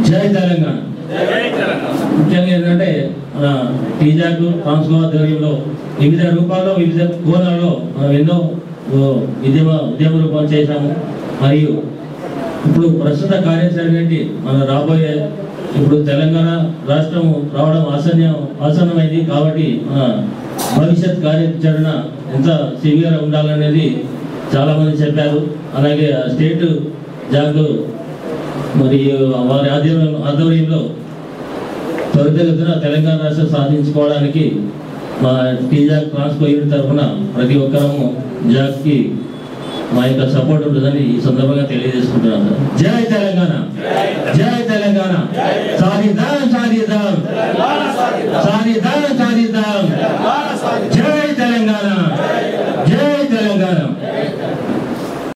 జై తెలంగాణ ముఖ్యంగా ఏంటంటే మన టీజాక్ ట్రాన్స్కో ఆధ్వర్యంలో వివిధ రూపాల్లో వివిధ కోణాల్లో మనం ఎన్నో ఓ, ఉద్యమ ఉద్యమ రూపం చేశాము మరియు ఇప్పుడు ప్రస్తుత కార్యాచరణ ఏంటి మన రాబోయే ఇప్పుడు తెలంగాణ రాష్ట్రం రావడం ఆసన్యం ఆసన్నమైంది కాబట్టి మన భవిష్యత్ కార్యాచరణ ఎంత సివియర్ ఉండాలనేది చాలా మంది చెప్పారు అలాగే ఆ స్టేట్ జాగ్ మరియు వారి ఆధ్వర్యం ఆధ్వర్యంలో త్వరితగతిన తెలంగాణ రాష్ట్రం సాధించుకోవడానికి మా టీజాక్ ట్రాన్స్కో యూనిట్ తరఫున ప్రతి ఒక్కరము జాక్కి మా యొక్క సపోర్ట్ ఉంటుందని ఈ సందర్భంగా తెలియజేసుకుంటున్నాను జై తెలంగాణ జై తెలంగాణ సాధిద్దాం సాధిద్దాం సాధిద్దాం సాధిద్దాం